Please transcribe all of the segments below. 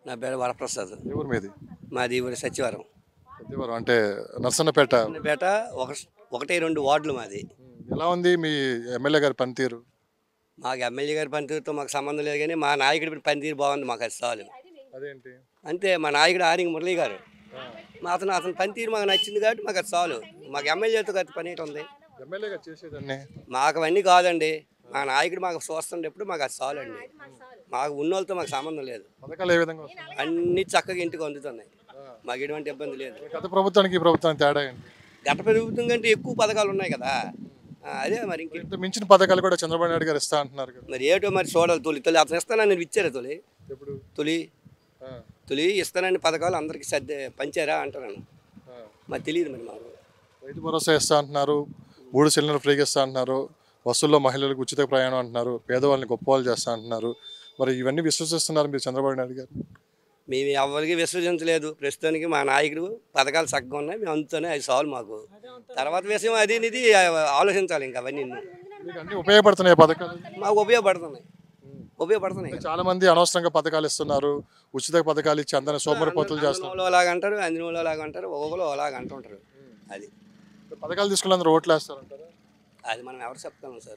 నా పేరు వరప్రసాద్ ఎవరు మీది మాది ఊరి సచివారం సత్యవరం అంటే నర్సన్నపేట పేట ఒక ఒకటి రెండు వార్డులు మాది ఎలా ఉంది మీ ఎమ్మెల్యే గారి పనితీరు మాకు ఎమ్మెల్యే గారి పనితీరుతో మాకు సంబంధం లేదు కానీ మా నాయకుడి పనితీరు బాగుంది మాకు అది చాలు అదేంటి అంతే మా నాయకుడు ఆరింగ్ మురళి గారు మా అతను అతని పనితీరు మాకు నచ్చింది కాబట్టి మాకు అది చాలు మాకు ఎమ్మెల్యేతో గత పని ఏంటి ఉంది ఎమ్మెల్యేగా చేసేదాన్ని మాకు అవన్నీ కాదండి మా నాయకుడు మాకు చూస్తుండేప్పుడు మాకు అది చాలు అండి మాకు ఉన్నోళ్ళతో మాకు సంబంధం లేదు పథకాలు ఏ విధంగా వస్తున్నాయి అన్ని చక్కగా ఇంటికి అందుతున్నాయి మాకు ఎటువంటి ఇబ్బంది లేదు గత ప్రభుత్వానికి ఈ ప్రభుత్వానికి తేడా ఏంటి గత ప్రభుత్వం కంటే ఎక్కువ పథకాలు ఉన్నాయి కదా ఆ, అదే మరి ఇంక ఇంత మించిన పథకాలు కూడా చంద్రబాబు నాయుడు గారు ఇస్తా అంటున్నారు కదా మరి ఏటో మరి చూడాలి తొలి తొలి అతను ఇస్తానని నేను ఇచ్చారా తొలి ఎప్పుడు తొలి ఆ, తొలి ఇస్తానని పథకాలు అందరికీ సర్దే పంచారా అంటున్నాను ఆ. మరి తెలియదు మరి మాకు రైతు భరోసా ఇస్తా అంటున్నారు మూడు సిలిండర్ ఫ్రీగా ఇస్తా అంటున్నారు బస్సుల్లో మహిళలకు ఉచిత ప్రయాణం అంటున్నారు పేదవాళ్ళని గొప్ప వాళ్ళు చేస్తా అంటున్నారు మరి ఇవన్నీ విశ్వసిస్తున్నారు మీరు చంద్రబాబు నాయుడు గారు మేము ఎవరికి విశ్వసించలేదు ప్రస్తుతానికి మా నాయకుడు పథకాలు చక్కగా ఉన్నాయి మేము అందుతోనే అది సాల్వ్ మాకు తర్వాత విషయం అది ఇది ఆలోచించాలి ఇంకా అవన్నీ మీకు అన్ని ఉపయోగపడుతున్నాయి పథకాలు మాకు ఉపయోగపడుతున్నాయి ఉపయోగపడుతున్నాయి చాలా మంది అనవసరంగా పథకాలు ఇస్తున్నారు ఉచిత పథకాలు ఇచ్చి అందరిని సోమరిపోతులు చేస్తున్నారు అందులో అలాగ అంటారు అందులో అలాగ అంటారు ఒక్కొక్కరు అలాగ అంటుంటారు అది పథకాలు తీసుకుని అందరూ ఓట్లు వేస్తారంటారా అది మనం ఎవరు చెప్తాము సార్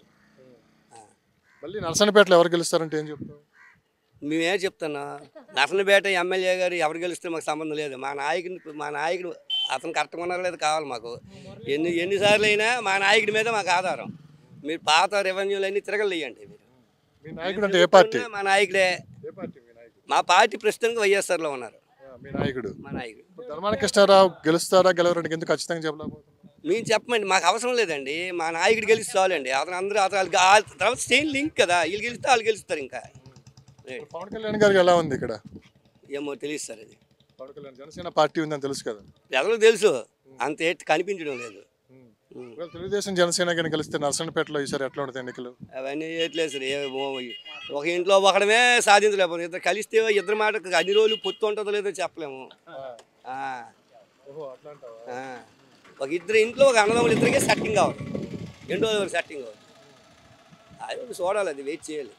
ఆ. మళ్ళీ నర్సన్నపేటలో ఎవరు గెలుస్తారంటే ఏం చెప్తాం మేమే చెప్తున్నా నర్సనపేట ఎమ్మెల్యే గారు ఎవరు గెలిస్తే మాకు సంబంధం లేదు మా నాయకుని మా నాయకుడు అతను కరెక్ట్గా ఉన్నారో లేదో కావాలి మాకు ఎన్ని ఎన్నిసార్లు అయినా మా నాయకుడి మీద మాకు ఆధారం మీరు పాత రెవెన్యూలు అన్నీ తిరగలేయండి మీరు మీ నాయకుడు అంటే ఏ పార్టీ మా నాయకుడే ఏ పార్టీ మీ నాయకుడు మా పార్టీ ప్రస్తుతానికి వైఎస్ఆర్లో ఉన్నారు ఆ, మీ నాయకుడు మా నాయకుడు ఇప్పుడు ధర్మాన కృష్ణారావు గెలుస్తారా గెలవడానికి ఎందుకు ఖచ్చితంగా చెప్పలేకపోతున్నారు మేము చెప్పమండి మాకు అవసరం లేదండి మా నాయకుడు గెలిస్తే చాలండి అతను అందరూ అతను వాళ్ళకి ఆ తర్వాత స్టేన్ లింక్ కదా వీళ్ళు గెలిస్తే వాళ్ళు గెలుస్తారు ఇంకా రైట్. పవన్ కళ్యాణ్ గారికి ఎలా ఉంది ఇక్కడ ఏమో తెలియదు సార్ అది పవన్ కళ్యాణ్ జనసేన పార్టీ ఉందని తెలుసు కదా ప్రజలకు తెలుసు అంత ఎట్టి కనిపించడం లేదు ఉం. ఒకవేళ తెలుగుదేశం జనసేన కానీ కలిస్తే నర్సన్నపేటలో ఈసారి ఎట్లా ఉంటుంది ఎన్నికలు అవన్నీ చేయట్లేదు సార్ ఏ- ఓ- ఒక ఇంట్లో ఒకడమే సాధించలేకపోతే ఇద్దరు కలిస్తే ఇద్దరు మాట అన్ని రోజులు పొత్తు ఉంటుందో లేదో చెప్పలేము ఆ, ఆ. ఒక ఇద్దరు ఇంట్లో ఒక అన్నదమ్ములు ఇద్దరికే సెట్టింగ్ కావాలి ఎన్ని రోజులు వరకు సెట్టింగ్ కావాలి అది ఒకటి చూడాలి అది వెయిట్ చేయాలి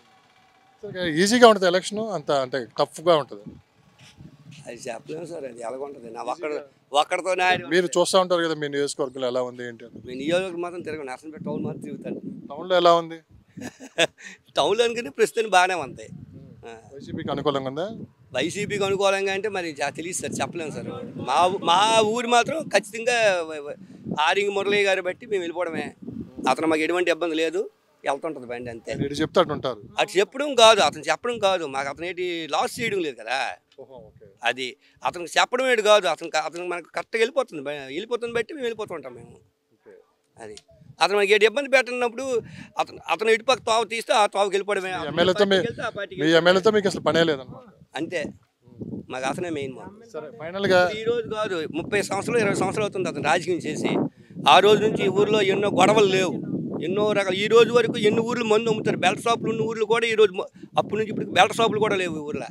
ఈజీగా ఉంటుంది ఎలక్షన్ అంత అంటే టఫ్గా ఉంటుంది అది చెప్పలేము సార్ అది ఎలాగుంటుంది నా ఒక్కడ ఒక్కడితో నాయుడు మీరు చూస్తూ ఉంటారు కదా మీ నియోజకవర్గంలో ఎలా ఉంది ఏంటి అని మీ నియోజకవర్గం మాత్రం తిరగను నర్సంపేట టౌన్ మాత్రం తిరుగుతాను టౌన్లో ఎలా ఉంది టౌన్లో అనుకుని ప్రస్తుతం బాగానే ఉంది ఆ. వైసీపీకి అనుకూలంగా ఉందా వైసీపీకి అనుకూలంగా అంటే మరి జా- తెలియదు సార్ చెప్పలేము సార్ మా ఊ- మా ఊరు మాత్రం ఖచ్చితంగా వ- వ- ఆరింగ్ మురళి గారి బట్టి మేము వెళ్ళిపోవడమే అతను మాకు ఎటువంటి ఇబ్బంది లేదు వెళ్తుంటుంది బండి అంతే మీరు చెప్తాడు ఉంటారు అటు చెప్పడం కాదు అతను చెప్పడం కాదు మాకు అతను ఏంటి లాస్ చేయడం లేదు కదా ఓకే అది అతనికి చెప్పడం ఏంటి కాదు అతను అతను మనకు కరెక్ట్గా వెళ్ళిపోతుంది బ- వెళ్ళిపోతుంది బట్టి మేము వెళ్ళిపోతుంటాం మేము అది అతను మనకి ఏటి ఇబ్బంది పెట్టినప్పుడు అతను అతను ఇటుపక్క తోవ తీస్తే ఆ తోవకి వెళ్ళిపోవడమే అతను ఎమ్మెల్యేతో మీ పార్టీకి వెళ్తే ఆ పార్టీకి మీ ఎమ్మెల్యేతో మీకు అసలు పనే లేదన్నమాట అంతే మాకు అతనే మెయిన్ మాకు సరే ఫైనల్గా ఈ రోజు కాదు ముప్పై సంవత్సరాలు ఇరవై సంవత్సరాలు అవుతుంది అతను రాజకీయం చేసి ఆ రోజు నుంచి ఈ ఊర్లో ఎన్నో గొడవలు లేవు ఎన్నో రకాల ఈ రోజు వరకు ఎన్ని ఊర్లు మందు అమ్ముతారు బెల్ట్ షాపులు ఉన్న ఊర్లు కూడా ఈ రోజు మొ- అప్పటి నుంచి ఇప్పుడు బెల్ట్ షాపులు కూడా లేవు ఈ ఊర్లో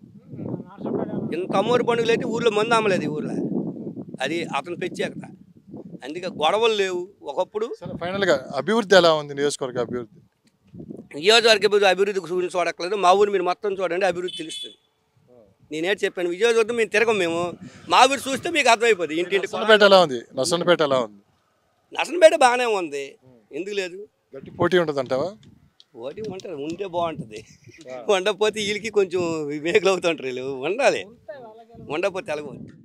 ఇంత అమ్మోరు పండుగలు అయితే ఊర్లో మందు అమ్మలేదు ఈ ఊర్లో అది అతను ప్రత్యేకత అందుకే గొడవలు లేవు ఒకప్పుడు సరే ఫైనల్గా అభివృద్ధి ఎలా ఉంది నియోజకవర్గ అభివృద్ధి నియోజకవర్గ అభివృద్ధి అభివృద్ధి గురించి చూడక్కలేదు మా ఊరు మీరు మొత్తం చూడండి అభివృద్ధి తెలుస్తుంది నేనేటి చెప్పాను విజయవర్గం మేము తిరగం మేము మా ఊరు చూస్తే మీకు అర్థమైపోతుంది ఇంటింటి నర్సన్నపేట ఎలా ఉంది నర్సన్నపేట ఎలా ఉంది నర్సంపేట బాగానే ఉంది ఎందుకు లేదు గట్టి పోటీ ఉంటుంది అంటావా ఓటి ఉంటుంది ఉంటే బాగుంటుంది ఉండకపోతే వీళ్ళకి కొంచెం వివేకులు అవుతుంటారు వీళ్ళు ఉండాలి ఉండకపోతే ఎలాగో